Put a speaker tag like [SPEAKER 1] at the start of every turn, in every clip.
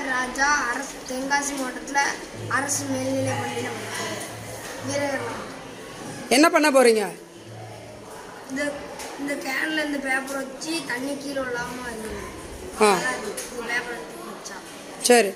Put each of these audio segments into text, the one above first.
[SPEAKER 1] வீரர் ராஜா அரசு தென்காசி மாவட்டத்தில் அரசு மேல்நிலை பள்ளியில் படிக்கிறேன் வீரர்
[SPEAKER 2] என்ன பண்ண போறீங்க
[SPEAKER 1] இந்த இந்த கேனில் இந்த பேப்பர் வச்சு தண்ணி கீழே விழாமல் இருந்தது
[SPEAKER 2] ஆ
[SPEAKER 1] அதான் இது. இந்த பேப்பர் எடுத்து வச்சா
[SPEAKER 2] சரி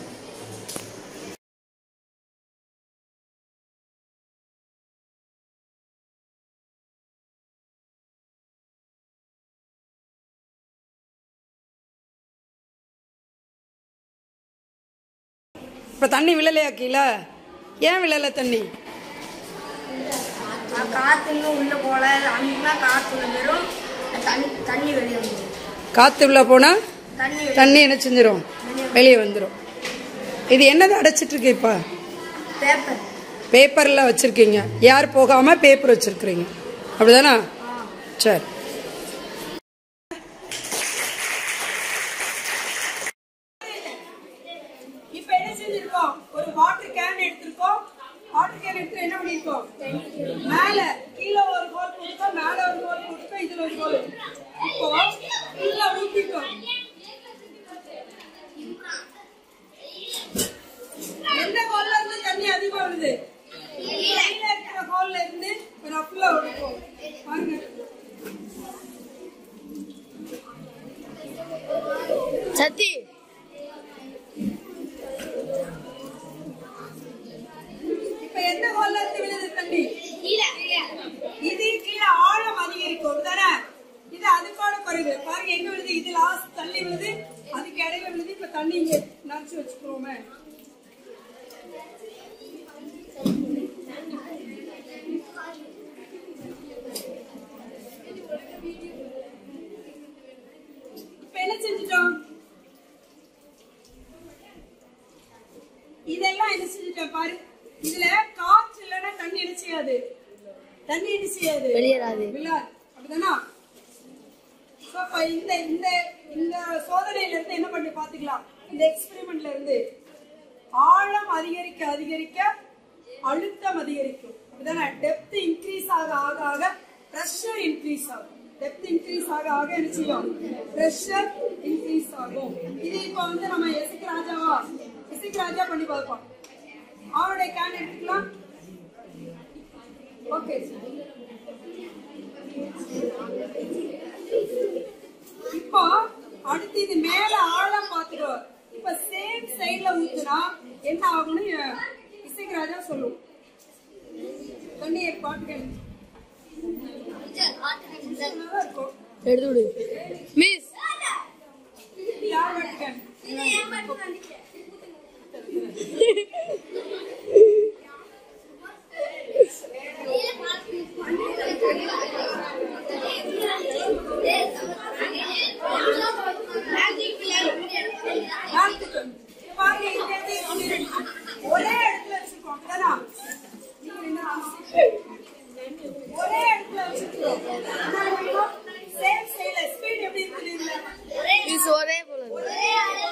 [SPEAKER 2] இப்போ தண்ணி விழலையா கீழே ஏன் விழலை தண்ணி
[SPEAKER 1] நான் காற்று இன்னும் உள்ளே போகல அன்னைக்குனா காற்று உள்ள வெறும் தண்ணி தண்ணி வெளியே வந்துடும்
[SPEAKER 2] காற்று உள்ள போனால்
[SPEAKER 1] தண்ணி வெளியே
[SPEAKER 2] தண்ணி என்ன செஞ்சிரும் வெளியே வந்துடும் இது என்னது அடைச்சிட்டு இருக்கு இப்போ
[SPEAKER 1] பேப்பர்
[SPEAKER 2] பேப்பரில் வச்சுருக்கீங்க யார் போகாமல் பேப்பர் வச்சுருக்குறீங்க அப்படிதானா சரி
[SPEAKER 3] இப்ப என்ன செஞ்சிருக்கோம் ஒரு வாட்டர் கேன் எடுத்திருக்கோம் வாட்டர் கேன் எடுத்து என்ன பண்ணிருக்கோம் மேல கீழே ஒரு ஹோல் கொடுத்தோம் மேல ஒரு ஹோல் கொடுத்தோம் இதுல ஒரு ஹோல் இப்போ உள்ள ஊத்திட்டோம் எந்த ஹோல்ல இருந்து தண்ணி அதிகமா வருது கீழே இருக்கிற ஹோல்ல இருந்து ரஃப்ல விடுவோம் பாருங்க
[SPEAKER 1] சத்தி
[SPEAKER 3] இப்ப எந்த ஹோல்ல இருந்து விழுது தண்ணி இது கீழே ஆழம் அதிகரிக்கும் தானே இது அதுக்கான குறைவு பாருங்க எங்க விழுது இது லாஸ்ட் தள்ளி விழுது அதுக்கு இடையில விழுது இப்ப தண்ணி இங்க நினைச்சு வச்சுக்கிறோமே இப்ப என்ன செஞ்சுட்டோம் இதெல்லாம் என்ன செஞ்சுட்டோம் பாரு இதுல காற்று இல்லைன்னா தண்ணி என்ன செய்யாது தண்ணி என்ன செய்யாது
[SPEAKER 1] வெளியேறாது.
[SPEAKER 3] விழாது அப்படிதானா So, அப்ப இந்த இந்த இந்த சோதனையில இருந்து என்ன பண்ணி பாத்துக்கலாம் இந்த எக்ஸ்பெரிமெண்ட்ல இருந்து ஆழம் அதிகரிக்க அதிகரிக்க அழுத்தம் அதிகரிக்கும் அப்படிதானே டெப்த் இன்க்ரீஸ் ஆக ஆக ஆக ப்ரெஷர் இன்க்ரீஸ் ஆகும் டெப்த் இன்க்ரீஸ் ஆக ஆக என்ன செய்யும் ப்ரெஷர் இன்க்ரீஸ் ஆகும் இது இப்போ வந்து நம்ம எசிக் ராஜாவா எசிக் ராஜா பண்ணி பார்ப்போம் அவருடைய கேன் எடுத்துக்கலாம் ஓகே இப்போ அடுத்து இது மேல ஆழம் பாத்துக்கோ இப்ப சேம் சைடுல ஊத்துனா என்ன ஆகும்னு இசைக்கு ராஜா சொல்லும் தண்ணி பாட்டுகள் இருக்கும்
[SPEAKER 1] எடுத்து விடு மிஸ்
[SPEAKER 3] யார் பாட்டுகள் பார்த்துக்கோ. பாருங்க, இந்த இடத்துல experiment. ஒரே இடத்துல வச்சிருக்கோம் அப்படிதானா? நீங்க என்ன ஒரே இடத்துல வச்சிருக்கோம் என்ன பண்ணுவோம்? Same side ல speed எப்படி இருக்குது இதுல?
[SPEAKER 1] மிஸ் ஒரே போல
[SPEAKER 3] ஒரே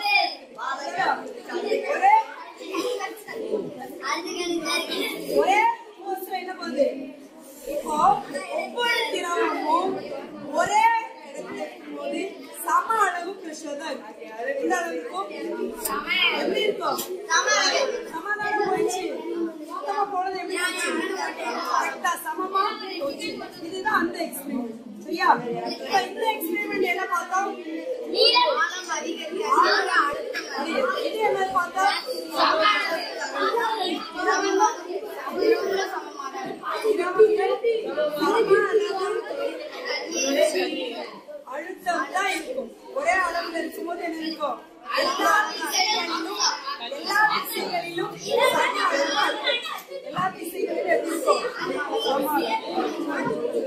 [SPEAKER 3] ஒரே போஸ்ட்ல என்ன பண்ணுது இப்போ ஒவ்வொரு திரவமும் ஒரே இடத்துல இருக்கும்போது சம அளவு பிரஷர் தான் இருக்கு எந்த அளவு இருக்கும் எப்படி இருக்கும் சமாதானம் போயிடுச்சு மொத்தமா போனது எப்படி போச்சு கரெக்டா சமமா போச்சு இதுதான் அந்த எக்ஸ்பெரிமெண்ட் சரியா இப்ப இந்த எக்ஸ்பெரிமெண்ட் என்ன பார்த்தோம் இது என்ன பார்த்தோம் அழுத்தம் தான் இருக்கும் ஒரே அளவுல இருக்கும்போது என்ன இருக்கும் எல்லா திசைகளிலும் எல்லா திசைகளிலும் சம அளவு அழுத்தம். எல்லா திசைகளிலும் எப்படி இருக்கும் சம அளவு.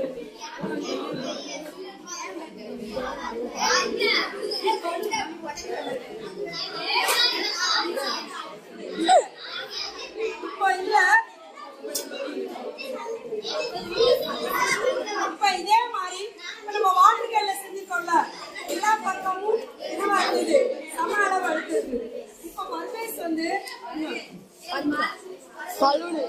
[SPEAKER 3] இப்போ இல்ல இப்ப இதே மாதிரி இப்ப நம்ம வாட்டர் கேன்ல செஞ்சிருக்கோம்ல எல்லா பக்கமும் என்னவா இருந்தது சம அளவு அழுத்தது இப்ப மர்மேஸ் வந்து
[SPEAKER 1] பலூனு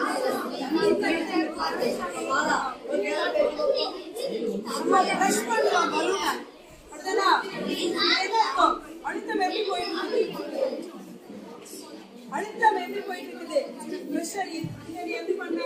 [SPEAKER 3] நம்ம ப்ரஷ் பண்ணலாம் பலூனை அப்படிதானா என்ன இருக்கும்? அழுத்தம் எப்படி போயிட்டு இருக்கு அழுத்தம் எப்படி போயிட்டு இருக்குது ப்ரெஷர் இங்க நீ எப்படி பண்ண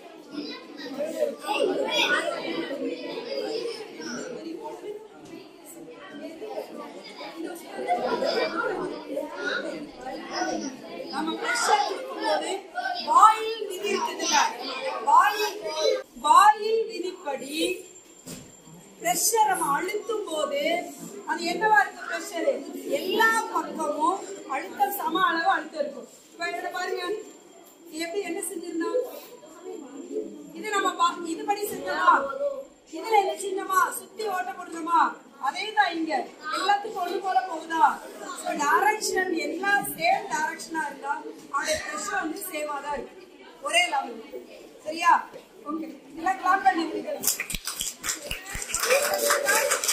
[SPEAKER 3] நம்ம ப்ரெஷர் கொடுக்கும்போது வாயில் விதி இருக்குதுல்ல வாயில் வாயில் விதிப்படி பிரஷர் நம்ம அழுத்தும் போது அது என்னவா இருக்கு பிரஷர் எல்லா பக்கமும் அழுத்தம் சம அளவு அழுத்தம் இருக்கும் இப்ப இதுல பாருங்க இது எப்படி என்ன செஞ்சிருந்தோம் இது நம்ம பா- இதுபடி செஞ்சோமா இதுல என்ன செஞ்சோமா சுத்தி ஓட்ட போடுறோமா அதே தான் இங்க எல்லாத்துக்கும் ஒண்ணு போல போகுதா டைரக்ஷன் எல்லாம் சேம் டைரக்ஷனா இருந்தா அதோட பிரஷர் வந்து சேமா தான் இருக்கு ஒரே லெவல் சரியா ஓகே எல்லாம் கிளாப் பண்ணி